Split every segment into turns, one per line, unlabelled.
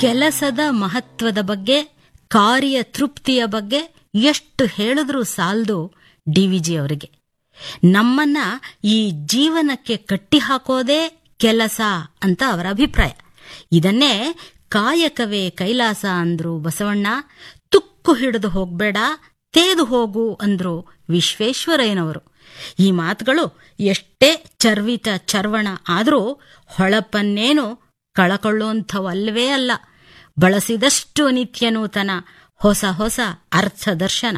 ಕೆಲಸದ ಮಹತ್ವದ ಬಗ್ಗೆ ಕಾರ್ಯ ತೃಪ್ತಿಯ ಬಗ್ಗೆ ಎಷ್ಟು ಹೇಳಿದ್ರೂ ಸಾಲದು ಡಿವಿಜಿ ಅವರಿಗೆ ನಮ್ಮನ್ನ ಈ ಜೀವನಕ್ಕೆ ಕಟ್ಟಿಹಾಕೋದೇ ಕೆಲಸ ಅಂತ ಅವರ ಅಭಿಪ್ರಾಯ ಇದನ್ನೇ ಕಾಯಕವೇ ಕೈಲಾಸ ಅಂದ್ರು ಬಸವಣ್ಣ ತುಕ್ಕು ಹಿಡಿದು ಹೋಗ್ಬೇಡ ತೇದು ಹೋಗು ಅಂದ್ರು ವಿಶ್ವೇಶ್ವರಯ್ಯನವರು ಈ ಮಾತುಗಳು ಎಷ್ಟೇ ಚರ್ವಿತ ಚರ್ವಣ ಆದರೂ ಹೊಳಪನ್ನೇನು ಕಳಕೊಳ್ಳುವಂಥವಲ್ವೇ ಅಲ್ಲ ಬಳಸಿದಷ್ಟು ನಿತ್ಯ ನೂತನ ಹೊಸ ಹೊಸ ಅರ್ಥದರ್ಶನ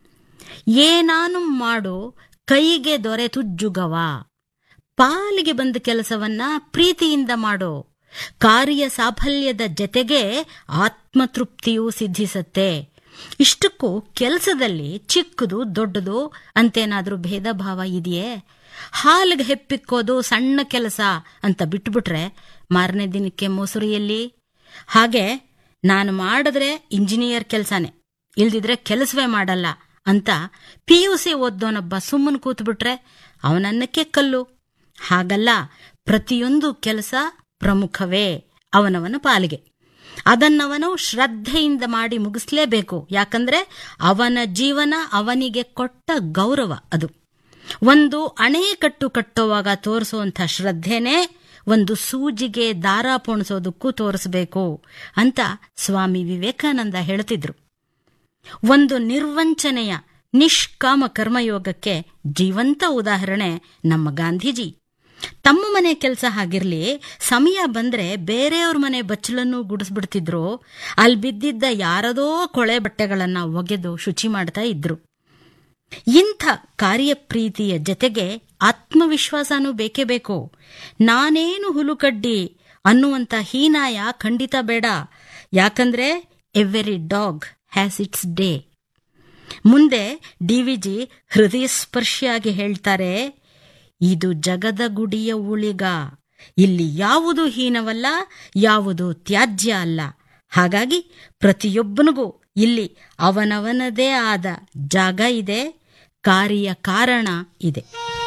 ಏನಾನು ಮಾಡು ಕೈಗೆ ದೊರೆತುಜ್ಜುಗವ ಪಾಲಿಗೆ ಬಂದ ಕೆಲಸವನ್ನ ಪ್ರೀತಿಯಿಂದ ಮಾಡೋ ಕಾರ್ಯ ಸಾಫಲ್ಯದ ಜತೆಗೆ ಆತ್ಮತೃಪ್ತಿಯೂ ಸಿದ್ಧಿಸತ್ತೆ ಇಷ್ಟಕ್ಕೂ ಕೆಲಸದಲ್ಲಿ ಚಿಕ್ಕದು ದೊಡ್ಡದು ಅಂತೇನಾದ್ರೂ ಭೇದ ಭಾವ ಇದೆಯೇ ಹಾಲಿಗೆ ಹೆಪ್ಪಿಕ್ಕೋದು ಸಣ್ಣ ಕೆಲಸ ಅಂತ ಬಿಟ್ಬಿಟ್ರೆ ಮಾರನೇ ದಿನಕ್ಕೆ ಮೊಸರಿಯಲ್ಲಿ ಹಾಗೆ ನಾನು ಮಾಡಿದ್ರೆ ಇಂಜಿನಿಯರ್ ಕೆಲಸನೇ ಇಲ್ದಿದ್ರೆ ಕೆಲಸವೇ ಮಾಡಲ್ಲ ಅಂತ ಪಿ ಯು ಸಿ ಓದ್ದೋನೊಬ್ಬ ಸುಮ್ಮನೆ ಕೂತ್ಬಿಟ್ರೆ ಅವನನ್ನಕ್ಕೆ ಕಲ್ಲು ಹಾಗಲ್ಲ ಪ್ರತಿಯೊಂದು ಕೆಲಸ ಪ್ರಮುಖವೇ ಅವನವನ ಪಾಲಿಗೆ ಅದನ್ನವನು ಶ್ರದ್ಧೆಯಿಂದ ಮಾಡಿ ಮುಗಿಸ್ಲೇಬೇಕು ಯಾಕಂದ್ರೆ ಅವನ ಜೀವನ ಅವನಿಗೆ ಕೊಟ್ಟ ಗೌರವ ಅದು ಒಂದು ಅಣೆಕಟ್ಟು ಕಟ್ಟುವಾಗ ತೋರಿಸುವಂಥ ಶ್ರದ್ಧೆನೇ ಒಂದು ಸೂಜಿಗೆ ದಾರ ಪೋಣಿಸೋದಕ್ಕೂ ತೋರಿಸಬೇಕು ಅಂತ ಸ್ವಾಮಿ ವಿವೇಕಾನಂದ ಹೇಳ್ತಿದ್ರು ಒಂದು ನಿರ್ವಂಚನೆಯ ನಿಷ್ಕಾಮ ಕರ್ಮಯೋಗಕ್ಕೆ ಜೀವಂತ ಉದಾಹರಣೆ ನಮ್ಮ ಗಾಂಧೀಜಿ ತಮ್ಮ ಮನೆ ಕೆಲಸ ಹಾಗಿರ್ಲಿ ಸಮಯ ಬಂದ್ರೆ ಬೇರೆಯವ್ರ ಮನೆ ಬಚ್ಚಲನ್ನು ಗುಡಿಸ್ಬಿಡ್ತಿದ್ರು ಅಲ್ಲಿ ಬಿದ್ದಿದ್ದ ಯಾರದೋ ಕೊಳೆ ಬಟ್ಟೆಗಳನ್ನ ಒಗೆದು ಶುಚಿ ಮಾಡ್ತಾ ಇದ್ರು ಇಂಥ ಕಾರ್ಯಪ್ರೀತಿಯ ಜತೆಗೆ ಆತ್ಮವಿಶ್ವಾಸನೂ ಬೇಕೇ ಬೇಕು ನಾನೇನು ಹುಲುಕಡ್ಡಿ ಅನ್ನುವಂಥ ಹೀನಾಯ ಖಂಡಿತ ಬೇಡ ಯಾಕಂದ್ರೆ every dog has its day ಮುಂದೆ ಡಿವಿಜಿ ಹೃದಯಸ್ಪರ್ಶಿಯಾಗಿ ಹೇಳ್ತಾರೆ ಇದು ಜಗದ ಗುಡಿಯ ಉಳಿಗ ಇಲ್ಲಿ ಯಾವುದು ಹೀನವಲ್ಲ ಯಾವುದು ತ್ಯಾಜ್ಯ ಅಲ್ಲ ಹಾಗಾಗಿ ಪ್ರತಿಯೊಬ್ಬನಿಗೂ ಇಲ್ಲಿ ಅವನವನದೇ ಆದ ಜಾಗ ಇದೆ ಕಾರ್ಯ ಕಾರಣ ಇದೆ